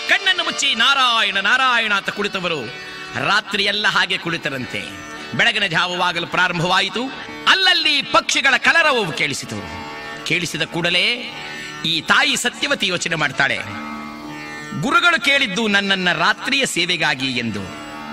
ಕಣ್ಣನ್ನು ಮುಚ್ಚಿ ನಾರಾಯಣ ನಾರಾಯಣ ಅಂತ ಕುಳಿತವರು ರಾತ್ರಿಯೆಲ್ಲ ಹಾಗೆ ಕುಳಿತರಂತೆ ಬೆಳಗಿನ ಜಾವವಾಗಲು ಪ್ರಾರಂಭವಾಯಿತು ಅಲ್ಲಲ್ಲಿ ಪಕ್ಷಿಗಳ ಕಲರವವು ಕೇಳಿಸಿತು ಕೇಳಿಸಿದ ಕೂಡಲೇ ಈ ತಾಯಿ ಸತ್ಯವತಿ ಯೋಚನೆ ಮಾಡ್ತಾಳೆ ಗುರುಗಳು ಕೇಳಿದ್ದು ನನ್ನನ್ನ ರಾತ್ರಿಯ ಸೇವೆಗಾಗಿ ಎಂದು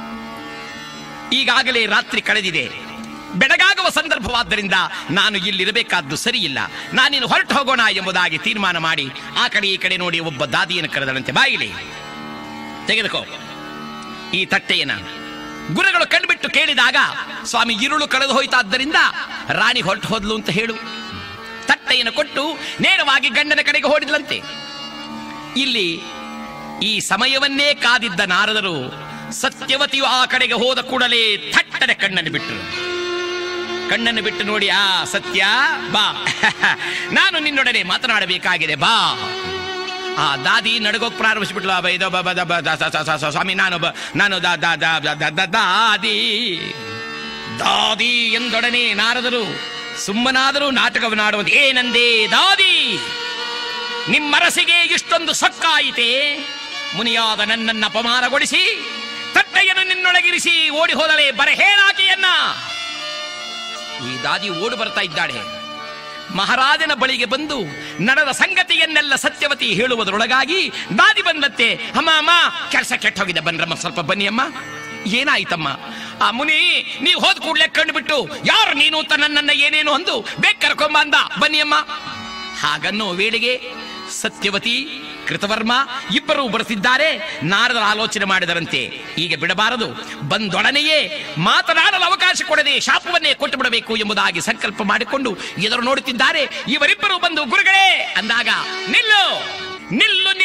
ಈಗಾಗಲೇ ರಾತ್ರಿ ಕಳೆದಿದೆ ಬೆಳಗಾಗುವ ಸಂದರ್ಭವಾದ್ದರಿಂದ ನಾನು ಇಲ್ಲಿರಬೇಕಾದ್ದು ಸರಿಯಿಲ್ಲ ನಾನಿನ್ನು ಹೊರಟು ಹೋಗೋಣ ಎಂಬುದಾಗಿ ತೀರ್ಮಾನ ಮಾಡಿ ಆ ಕಡೆ ಈ ಕಡೆ ನೋಡಿ ಒಬ್ಬ ದಾದಿಯನ್ನು ಕರೆದಳಂತೆ ಬಾಯಿಲಿ ತೆಗೆದುಕೋ ಈ ತಟ್ಟೆಯನ್ನ ಗುರುಗಳು ಕಣ್ಬಿಟ್ಟು ಕೇಳಿದಾಗ ಸ್ವಾಮಿ ಇರುಳು ಕಳೆದು ಹೋಯ್ತಾದ್ದರಿಂದ ರಾಣಿ ಹೊರಟು ಹೋದ್ಲು ಅಂತ ಹೇಳು ತಟ್ಟೆಯನ್ನು ಕೊಟ್ಟು ನೇರವಾಗಿ ಗಂಡನ ಕಡೆಗೆ ಓಡಿದ್ಲಂತೆ ಇಲ್ಲಿ ಈ ಸಮಯವನ್ನೇ ಕಾದಿದ್ದ ನಾರದರು ಸತ್ಯವತಿಯು ಆ ಕಡೆಗೆ ಹೋದ ಕೂಡಲೇ ಥಟ್ಟನೆ ಕಣ್ಣನ್ನು ಬಿಟ್ಟರು ಕಣ್ಣನ್ನು ಬಿಟ್ಟು ನೋಡಿ ಆ ಸತ್ಯ ಬಾ ನಾನು ನಿನ್ನೊಡನೆ ಮಾತನಾಡಬೇಕಾಗಿದೆ ಬಾ ಆ ದಾದಿ ನಡಗೋಕ್ ಪ್ರಾರಂಭಿಸ್ಬಿಟ್ಲು ಆ ಬ- ಇದು ಬ- ಬ- ದ- ಬ- ದ- ಸ- ಸ- ಸ- ಸ್ವಾಮಿ ನಾನು ಬ- ನಾನು ದ- ದ- ದ- ದ- ದ- ದ- ದಾದಿ ದಾದಿ ಎಂದೊಡನೆ ನಾರದರು ಸುಮ್ಮನಾದರೂ ನಾಟಕವನ್ನಾಡುವಂತೆ ಏನಂದೇ ದಾದಿ ನಿಮ್ಮರಸಿಗೆ ಇಷ್ಟೊಂದು ಸೊಕ್ಕಾಯಿತೆ ಮುನಿಯಾದ ನನ್ನನ್ನ ಅಪಮಾನಗೊಳಿಸಿ ತಟ್ಟೆಯನ್ನು ನಿನ್ನೊಳಗಿರಿಸಿ ಓಡಿ ಹೋದಳೆ ಬರ ಹೇಳಾಕೆಯನ್ನ ಈ ದಾದಿ ಓಡಿ ಬರ್ತಾ ಇದ್ದಾಳೆ ಮಹಾರಾಜನ ಬಳಿಗೆ ಬಂದು ನಡೆದ ಸಂಗತಿಯನ್ನೆಲ್ಲ ಸತ್ಯವತಿ ಹೇಳುವುದರೊಳಗಾಗಿ ದಾದಿ ಬಂದತ್ತೆ ಅಮ್ಮ ಅಮ್ಮ ಕೆಲಸ ಕೆಟ್ಟೋಗಿದೆ ಬನ್ರಮ್ಮ ಸ್ವಲ್ಪ ಬನ್ನಿ ಅಮ್ಮ ಏನಾಯ್ತಮ್ಮ ಆ ಮುನಿ ನೀವು ಹೋದ ಕೂಡಲೇ ಕಂಡು ಬಿಟ್ಟು ಯಾರು ನೀನು ಅಂತ ನನ್ನನ್ನ ಏನೇನು ಅಂದು ಬೇಗ ಕರ್ಕೊಂಬ ಅಂದ ಬನ್ನಿ ಅಮ್ಮ ಹಾಗನ್ನೋ ವೇಳೆಗೆ ಸತ್ಯವತಿ ಕೃತವರ್ಮ ಇಬ್ಬರು ಬರುತ್ತಿದ್ದಾರೆ ನಾರದರ ಆಲೋಚನೆ ಮಾಡಿದರಂತೆ ಈಗ ಬಿಡಬಾರದು ಬಂದೊಡನೆಯೇ ಮಾತನಾಡಲು ಅವಕಾಶ ಕೊಡದೆ ಶಾಪವನ್ನೇ ಕೊಟ್ಟು ಬಿಡಬೇಕು ಎಂಬುದಾಗಿ ಸಂಕಲ್ಪ ಮಾಡಿಕೊಂಡು ಎದುರು ನೋಡುತ್ತಿದ್ದಾರೆ ಇವರಿಬ್ಬರು ಬಂದು ಗುರುಗಳೇ ಅಂದಾಗ ನಿಲ್ಲು ನಿಲ್ಲು